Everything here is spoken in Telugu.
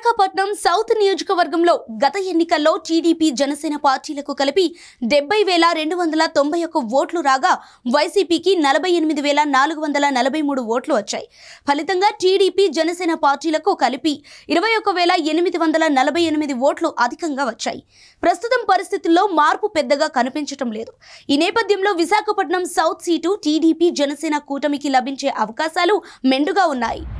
విశాఖపట్నం సౌత్ నియోజకవర్గంలో గత ఎన్నికల్లో టీడీపీ జనసేన పార్టీలకు కలిపి డెబ్బై వేల రెండు వందల తొంభై ఒక్క ఓట్లు రాగా వైసీపీకి నలభై ఎనిమిది వేల నాలుగు వందల నలభై మూడు ఓట్లు వచ్చాయి ఫలితంగా టీడీపీ జనసేన పార్టీలకు కలిపి ఇరవై ఒక్క వేల ఎనిమిది వందల నలభై ఎనిమిది ఓట్లు అధికంగా వచ్చాయి ప్రస్తుతం పరిస్థితుల్లో మార్పు పెద్దగా కనిపించటం లేదు ఈ నేపథ్యంలో Visakhapatnam south seat TDP Janasena కూటమికి లభించే అవకాశాలు మెండుగా ఉన్నాయి